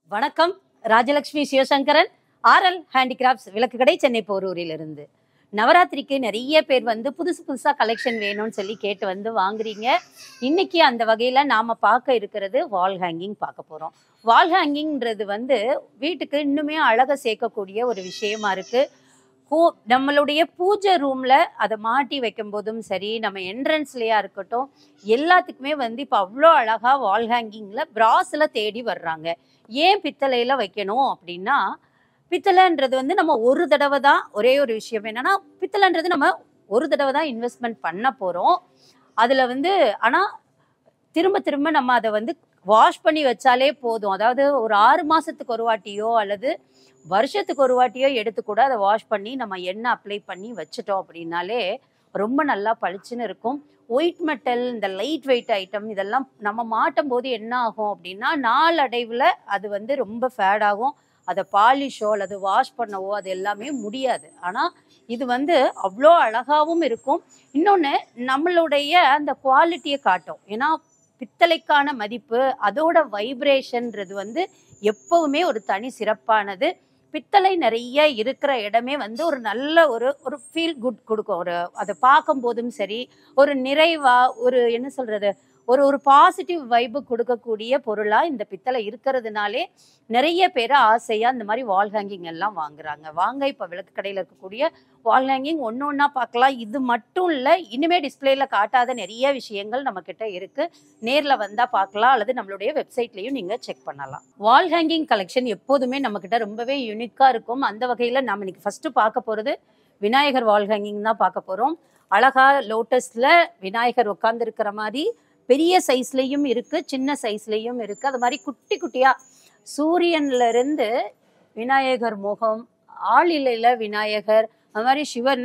வணக்கம் Rajalakshmi Sivasankaran RL handicrafts விளக்கு கடை சென்னை போரூரிலிருந்து நவராத்திரிக்கு நிறைய பேர் வந்து புதுசு புதுசா கலெக்ஷன் வேணும்னு சொல்லி கேட்டு வந்து வாங்குறீங்க இன்னைக்கு அந்த வகையில நாம பார்க்க இருக்கிறது வால் ஹேங்கிங் பார்க்க போறோம் வால் ஹேங்கிங்ன்றது வந்து வீட்டுக்கு இன்னுமே அழகை சேர்க்கக்கூடிய ஒரு விஷயமா இருக்கு பூ- நம்மளுடைய பூஜை ரூம்ல அதை மாட்டி வைக்கும் போதும் சரி நம்ம என்ட்ரன்ஸ்லயா இருக்கட்டும் எல்லாத்துக்குமே வந்து இப்போ அவ்வளோ அழகா வால் ஹேங்கிங்ல பிராஸ்ல தேடி வர்றாங்க ஏன் பித்தளையில வைக்கணும் அப்படின்னா பித்தளைன்றது வந்து நம்ம ஒரு தடவை தான் ஒரே ஒரு விஷயம் என்னன்னா பித்தளைன்றது நம்ம ஒரு தடவை தான் இன்வெஸ்ட்மெண்ட் பண்ண போறோம் அதுல வந்து ஆனா திரும்ப திரும்ப நம்ம அதை வந்து வாஷ் பண்ணி வச்சாலே போதும் அதாவது ஒரு ஆறு மாசத்துக்கு ஒரு வாட்டியோ அல்லது வருஷத்துக்கு ஒரு வாட்டியோ எடுத்து கூட அதை வாஷ் பண்ணி நம்ம எண்ணெய் அப்ளை பண்ணி வச்சுட்டோம் அப்படின்னாலே ரொம்ப நல்லா பளிச்சுன்னு இருக்கும் ஒயிட் மெட்டல் இந்த லைட் வெயிட் ஐட்டம் இதெல்லாம் நம்ம மாட்டும் போது என்ன ஆகும் அப்படின்னா நாளடைவில் அது வந்து ரொம்ப ஃபேட் ஆகும் அதை பாலிஷோ அல்லது வாஷ் பண்ணவோ அது எல்லாமே முடியாது ஆனால் இது வந்து அவ்வளோ அழகாகவும் இருக்கும் இன்னொன்று நம்மளுடைய அந்த குவாலிட்டியை காட்டும் ஏன்னா பித்தளைக்கான மதிப்பு அதோட வைப்ரேஷன்ன்றது வந்து எப்பவுமே ஒரு தனி சிறப்பானது பித்தளை நிறைய இருக்கிற இடமே வந்து ஒரு நல்ல ஒரு ஒரு ஃபீல் குட் கொடுக்கும் ஒரு அதை பார்க்கும் போதும் சரி ஒரு நிறைவா ஒரு என்ன சொல்றது ஒரு ஒரு பாசிட்டிவ் வைப்பு கொடுக்கக்கூடிய பொருளா இந்த பித்தளை இருக்கிறதுனாலே நிறைய பேர் ஆசையா இந்த மாதிரி வால் ஹேங்கிங் எல்லாம் வாங்குறாங்க வாங்க இப்ப விளக்கு கடையில இருக்கக்கூடிய வால் ஹேங்கிங் ஒன்று ஒன்றா பார்க்கலாம் இது மட்டும் இல்லை இனிமே டிஸ்பிளேல காட்டாத நிறைய விஷயங்கள் நம்ம கிட்ட இருக்கு நேர்ல வந்தா பார்க்கலாம் அல்லது நம்மளுடைய வெப்சைட்லயும் நீங்க செக் பண்ணலாம் வால் ஹேங்கிங் கலெக்ஷன் எப்போதுமே நம்ம கிட்ட ரொம்பவே யூனிக்கா இருக்கும் அந்த வகையில நம்ம இன்னைக்கு ஃபர்ஸ்ட் பார்க்க போறது விநாயகர் வால் ஹேங்கிங் தான் பார்க்க போறோம் அழகா லோட்டஸ்ல விநாயகர் உட்கார்ந்து இருக்கிற மாதிரி பெரிய சைஸ்லயும் இருக்கு சின்ன சைஸ்லயும் இருக்கு அது மாதிரி குட்டி குட்டியா சூரியன்ல இருந்து விநாயகர் முகம் ஆளிலையில விநாயகர் அது மாதிரி சிவன்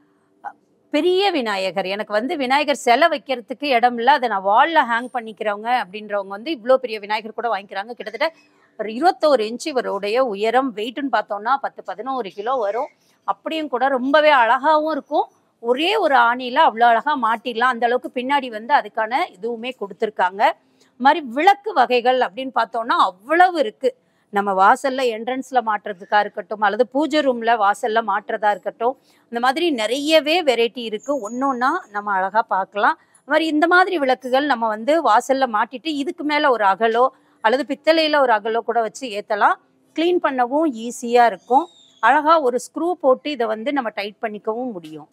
பெரிய விநாயகர் எனக்கு வந்து விநாயகர் சிலை வைக்கிறதுக்கு இடம் இல்லை அதை நான் வால்ல ஹேங் பண்ணிக்கிறவங்க அப்படின்றவங்க வந்து இவ்வளோ பெரிய விநாயகர் கூட வாங்கிக்கிறாங்க கிட்டத்தட்ட ஒரு இருபத்தோரு இன்ச்சு இவருடைய உயரம் வெயிட்னு பார்த்தோம்னா பத்து பதினோரு கிலோ வரும் அப்படியும் கூட ரொம்பவே அழகாவும் இருக்கும் ஒரே ஒரு ஆணியில அவ்வளோ அழகா மாட்டிடலாம் அந்த அளவுக்கு பின்னாடி வந்து அதுக்கான இதுவுமே கொடுத்துருக்காங்க இது மாதிரி விளக்கு வகைகள் அப்படின்னு பார்த்தோம்னா அவ்வளவு இருக்கு நம்ம வாசல்ல என்ட்ரன்ஸ்ல மாட்டுறதுக்கா இருக்கட்டும் அல்லது பூஜை ரூம்ல வாசல்ல மாட்டுறதா இருக்கட்டும் இந்த மாதிரி நிறையவே வெரைட்டி இருக்கு ஒன்னொன்னா நம்ம அழகா பார்க்கலாம் அது மாதிரி இந்த மாதிரி விளக்குகள் நம்ம வந்து வாசல்ல மாட்டிட்டு இதுக்கு மேல ஒரு அகலோ அல்லது பித்தளையில ஒரு அகலோ கூட வச்சு ஏத்தலாம் க்ளீன் பண்ணவும் ஈஸியா இருக்கும் அழகா ஒரு ஸ்க்ரூ போட்டு இதை வந்து நம்ம டைட் பண்ணிக்கவும் முடியும்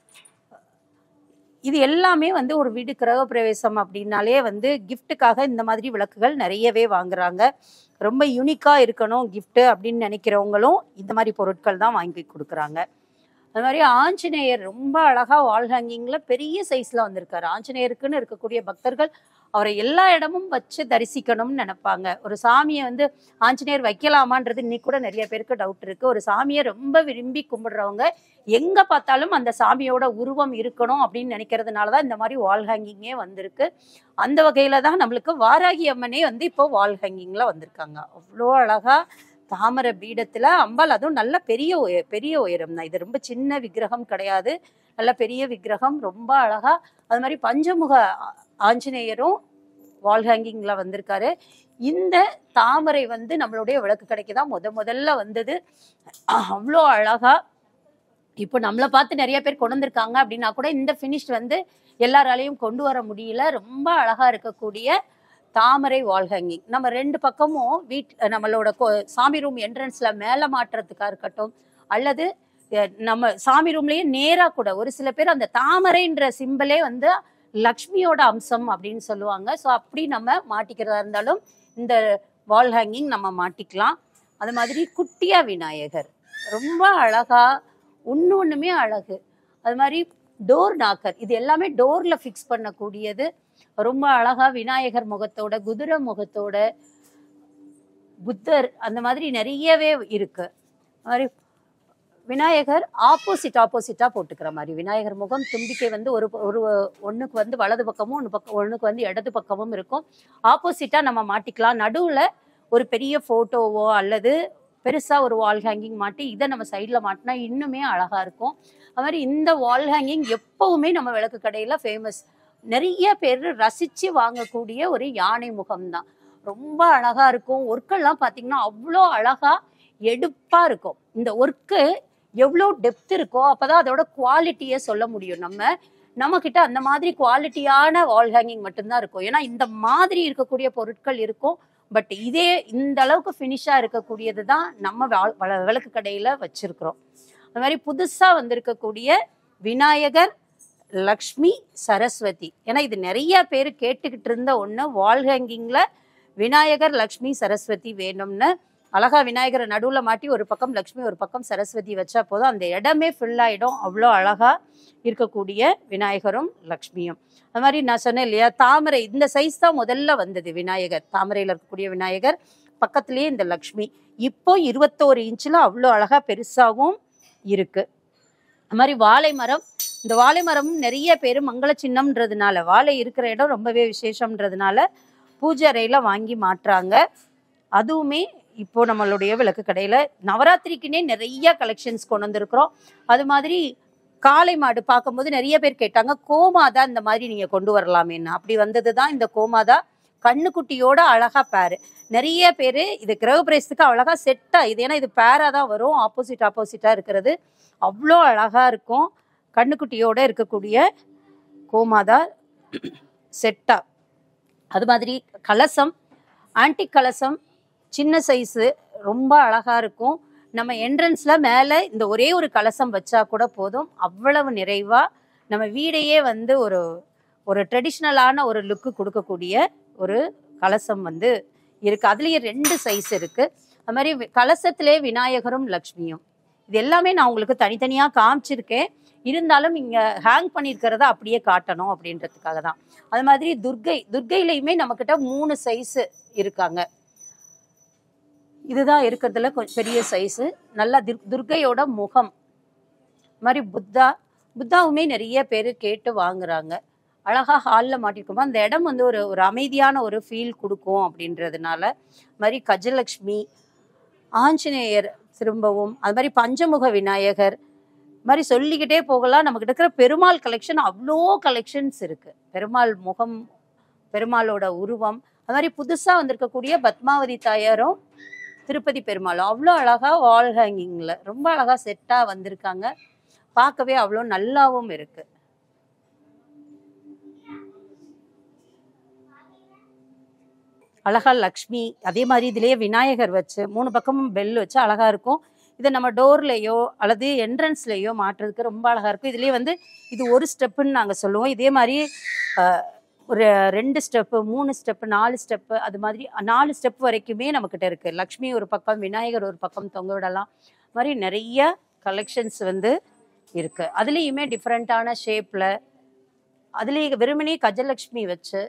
இது எல்லாமே வந்து ஒரு வீடு கிரகப்பிரவேசம் அப்படின்னாலே வந்து கிஃப்ட்டுக்காக இந்த மாதிரி விளக்குகள் நிறையவே வாங்குறாங்க ரொம்ப யூனிக்கா இருக்கணும் gift அப்படின்னு நினைக்கிறவங்களும் இந்த மாதிரி பொருட்கள் தான் வாங்கி கொடுக்குறாங்க அது மாதிரி ஆஞ்சநேயர் ரொம்ப அழகா வால் ஹேங்கிங்ல பெரிய சைஸ்ல வந்திருக்காரு ஆஞ்சநேயருக்குன்னு இருக்கக்கூடிய பக்தர்கள் அவரை எல்லா இடமும் வச்சு தரிசிக்கணும்னு நினைப்பாங்க ஒரு சாமியை வந்து ஆஞ்சநேயர் வைக்கலாமான்றது இன்னைக்கு கூட நிறைய பேருக்கு டவுட் இருக்கு ஒரு சாமியை ரொம்ப விரும்பி கும்பிடுறவங்க எங்க பார்த்தாலும் அந்த சாமியோட உருவம் இருக்கணும் அப்படின்னு நினைக்கிறதுனால தான் இந்த மாதிரி வால் ஹேங்கிங்கே வந்திருக்கு அந்த வகையில தான் நம்மளுக்கு வாராகி அம்மனே வந்து இப்போ வால் ஹேங்கிங்ல வந்திருக்காங்க அவ்வளோ அழகா தாமரை பீடத்துல அம்பாள் அதுவும் நல்ல பெரிய உய பெரிய உயரம் தான் இது ரொம்ப சின்ன விக்கிரகம் கிடையாது நல்ல பெரிய விக்கிரகம் ரொம்ப அழகா அது மாதிரி பஞ்சமுக ஆ- ஆஞ்சநேயரும் வால் ஹேங்கிங்ல வந்திருக்காரு இந்த தாமரை வந்து நம்மளுடைய விளக்கு கடைக்கு தான் முத முதல்ல வந்தது அவ்வளோ அழகா இப்போ நம்மளை பார்த்து நிறைய பேர் கொண்டு வந்திருக்காங்க அப்படின்னா கூட இந்த ஃபினிஷ் வந்து எல்லாராலையும் கொண்டு வர முடியல ரொம்ப அழகா இருக்கக்கூடிய தாமரை வால் ஹேங்கிங் நம்ம ரெண்டு பக்கமும் வீட் நம்மளோட கோ- சாமி ரூம் என்ட்ரன்ஸ்ல மேலே மாட்டுறதுக்கா இருக்கட்டும் அல்லது அஹ், நம்ம சாமி ரூம்லயே நேரா கூட ஒரு சில பேர் அந்த தாமரைன்ற சிம்பலே வந்து லக்ஷ்மியோட அம்சம் அப்படின்னு சொல்லுவாங்க ஸோ அப்படி நம்ம மாட்டிக்கிறதா இருந்தாலும் இந்த வால் ஹேங்கிங் நம்ம மாட்டிக்கலாம் அது மாதிரி குட்டியா விநாயகர் ரொம்ப அழகா ஒன்று ஒன்றுமே அழகு அது மாதிரி டோர் நாக்கர் இது எல்லாமே டோர்ல ஃபிக்ஸ் பண்ணக்கூடியது ரொம்ப அழகா விநாயகர் முகத்தோட குதிரை முகத்தோட புத்தர் அந்த மாதிரி நிறையவே இருக்கு அது மாதிரி விநாயகர் ஆப்போசிட் ஆப்போசிட்டா போட்டுக்கிற மாதிரி விநாயகர் முகம் தும்பிக்கை வந்து ஒரு ஒரு ஒண்ணுக்கு வந்து வலது பக்கமும் ஒன்று பக்கம் ஒண்ணுக்கு வந்து இடது பக்கமும் இருக்கும் ஆப்போசிட்டா நம்ம மாட்டிக்கலாம் நடுவுல ஒரு பெரிய போட்டோவோ அல்லது பெருசா ஒரு வால் ஹேங்கிங் மாட்டி இதை நம்ம சைட்ல மாட்டினா இன்னுமே அழகா இருக்கும் அது மாதிரி இந்த வால் ஹேங்கிங் எப்பவுமே நம்ம விளக்கு கடையில ஃபேமஸ் நிறைய பேர் ரசிச்சு வாங்கக்கூடிய ஒரு யானை முகம் தான் ரொம்ப அழகா இருக்கும் ஒர்க்கெல்லாம் பார்த்தீங்கன்னா அவ்வளோ அழகா எடுப்பா இருக்கும் இந்த ஒர்க்கு எவ்வளோ டெப்த் இருக்கோ அப்பதான் அதோட குவாலிட்டியை சொல்ல முடியும் நம்ம நம்ம கிட்ட அந்த மாதிரி குவாலிட்டியான வால் ஹேங்கிங் மட்டும்தான் இருக்கும் ஏன்னா இந்த மாதிரி இருக்கக்கூடிய பொருட்கள் இருக்கும் பட் இதே இந்த அளவுக்கு ஃபினிஷா இருக்கக்கூடியது தான் நம்ம வா- வள- விளக்கு கடையில வச்சிருக்கிறோம் அது மாதிரி புதுசா வந்திருக்கக்கூடிய விநாயகர் லக்ஷ்மி சரஸ்வதி ஏன்னா இது நிறைய பேர் கேட்டுக்கிட்டு இருந்த ஒண்ணு வால் ஹேங்கிங்ல விநாயகர் லக்ஷ்மி சரஸ்வதி வேணும்னு அழகா விநாயகரை நடுவுல மாட்டி ஒரு பக்கம் லக்ஷ்மி ஒரு பக்கம் சரஸ்வதி வச்சா போதும் அந்த இடமே ஃபில் ஆயிடும் அவ்வளோ அழகா இருக்கக்கூடிய விநாயகரும் லக்ஷ்மியும் அது மாதிரி நான் சொன்னேன் இல்லையா தாமரை இந்த சைஸ் தான் முதல்ல வந்தது விநாயகர் தாமரையில் இருக்கக்கூடிய விநாயகர் பக்கத்துலேயே இந்த லக்ஷ்மி இப்போ இருபத்தோரு இன்ச்சில் அவ்வளோ அழகா பெருசாகவும் இருக்கு அது மாதிரி வாழை மரம் இந்த வாழை மரம் நிறைய பேர் மங்கள சின்னம்ன்றதுனால வாழை இருக்கிற இடம் ரொம்பவே விசேஷம்ன்றதுனால பூஜை அறையில வாங்கி மாட்டுறாங்க அதுவுமே இப்போ நம்மளுடைய விளக்கு கடையில நவராத்திரிக்குன்னே நிறைய கலெக்ஷன்ஸ் கொண்டு வந்திருக்கிறோம் அது மாதிரி காளை மாடு பார்க்கும்போது நிறைய பேர் கேட்டாங்க கோமாதா இந்த மாதிரி நீங்க கொண்டு வரலாமேன்னு அப்படி வந்தது தான் இந்த கோமாதா கண்ணுக்குட்டியோட அழகா பேரு நிறைய பேர் இது கிரக பிரேசத்துக்கு அழகா செட்டா இது ஏன்னா இது பேரா தான் வரும் ஆப்போசிட் ஆப்போசிட்டா இருக்கிறது அவ்வளோ அழகா இருக்கும் கண்ணுக்குட்டியோட இருக்கக்கூடிய கோமாதா செட்டா அது மாதிரி கலசம் ஆன்டிக் கலசம் சின்ன சைஸு ரொம்ப அழகா இருக்கும் நம்ம என்ட்ரன்ஸ்ல மேலே இந்த ஒரே ஒரு கலசம் வச்சா கூட போதும் அவ்வளவு நிறைவா நம்ம வீடையே வந்து ஒரு ஒரு ட்ரெடிஷ்னலான ஒரு லுக்கு கொடுக்கக்கூடிய ஒரு கலசம் வந்து இருக்கு அதுலயே ரெண்டு சைஸ் இருக்கு அது மாதிரி வி- கலசத்திலே விநாயகரும் லக்ஷ்மியும் இது எல்லாமே நான் உங்களுக்கு தனித்தனியா காமிச்சிருக்கேன் இருந்தாலும் இங்க ஹேங் பண்ணியிருக்கிறத அப்படியே காட்டணும் அப்படின்றதுக்காக தான் அது மாதிரி துர்கை துர்கையிலையுமே நம்மக்கிட்ட மூணு சைஸ் இருக்காங்க இதுதான் இருக்கிறதுல கொஞ்சம் பெரிய சைஸு நல்லா துர் துர்கையோட முகம் இது மாதிரி புத்தா புத்தாவுமே நிறைய பேர் கேட்டு வாங்குறாங்க அழகா ஹாலில் மாட்டிருக்குமா அந்த இடம் வந்து ஒரு ஒரு அமைதியான ஒரு ஃபீல் கொடுக்கும் அப்படின்றதுனால இது மாதிரி கஜலக்ஷ்மி ஆஞ்சநேயர் திரும்பவும் அது மாதிரி பஞ்சமுக விநாயகர் இது மாதிரி சொல்லிக்கிட்டே போகலாம் நம்மகிட்ட இருக்கிற பெருமாள் கலெக்ஷன் அவ்வளோ கலெக்ஷன்ஸ் இருக்கு பெருமாள் முகம் பெருமாளோட உருவம் அது மாதிரி புதுசா வந்திருக்கக்கூடிய பத்மாவதி தாயாரும் திருப்பதி பெருமாளும் அவ்வளோ அழகா வால் ஹேங்கிங்ல ரொம்ப அழகா செட்டா வந்திருக்காங்க பார்க்கவே அவ்வளோ நல்லாவும் இருக்கு அழகா லக்ஷ்மி அதே மாதிரி இதுலயே விநாயகர் வச்சு மூணு பக்கமும் பெல் வச்சு அழகா இருக்கும் இதை நம்ம டோர்லயோ அல்லது என்ட்ரன்ஸ்லயோ மாட்டுறதுக்கு ரொம்ப அழகா இருக்கும் இதுலயே வந்து இது ஒரு ஸ்டெப்புன்னு நாங்க சொல்லுவோம் இதே மாதிரி அஹ், ஒரு ரெண்டு ஸ்டெப்பு மூணு ஸ்டெப்பு நாலு ஸ்டெப்பு அது மாதிரி நாலு ஸ்டெப் வரைக்குமே நம்மக்கிட்ட இருக்கு லக்ஷ்மி ஒரு பக்கம் விநாயகர் ஒரு பக்கம் தொங்க விடலாம் இது மாதிரி நிறைய கலெக்ஷன்ஸ் வந்து இருக்கு அதுலேயுமே டிஃப்ரெண்ட்டான ஷேப்ல அதுலேயே வெறுமனே கஜலக்ஷ்மி வச்சு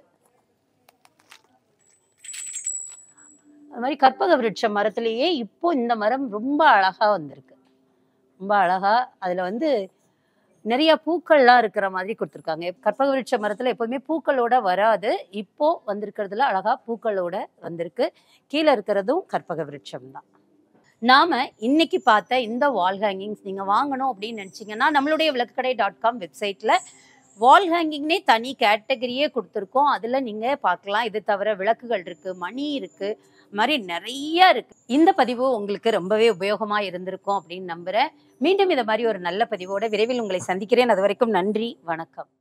அது மாதிரி கற்பக விருட்ச மரத்திலேயே இப்போ இந்த மரம் ரொம்ப அழகா வந்திருக்கு ரொம்ப அழகா அதுல வந்து நிறைய பூக்கள்லாம் இருக்கிற மாதிரி கொடுத்துருக்காங்க கற்பக விருட்ச மரத்துல எப்போதுமே பூக்களோட வராது இப்போ வந்திருக்கிறதுல அழகா பூக்களோட வந்திருக்கு கீழே இருக்கிறதும் கற்பக விருட்சம் தான் நாம இன்னைக்கு பார்த்த இந்த வால் ஹேங்கிங்ஸ் நீங்க வாங்கணும் அப்படின்னு நினைச்சீங்கன்னா நம்மளுடைய விளக்குக்கடை டாட் காம் வெப்சைட்ல வால் ஹேங்கிங்னே தனி கேட்டகரியே கொடுத்துருக்கோம் அதுல நீங்க பார்க்கலாம் இது தவிர விளக்குகள் இருக்கு மணி இருக்கு இது மாதிரி நிறைய இருக்கு இந்த பதிவு உங்களுக்கு ரொம்பவே உபயோகமா இருந்திருக்கும் அப்படின்னு நம்புறேன் மீண்டும் இதை மாதிரி ஒரு நல்ல பதிவோட விரைவில் உங்களை சந்திக்கிறேன் அது வரைக்கும் நன்றி வணக்கம்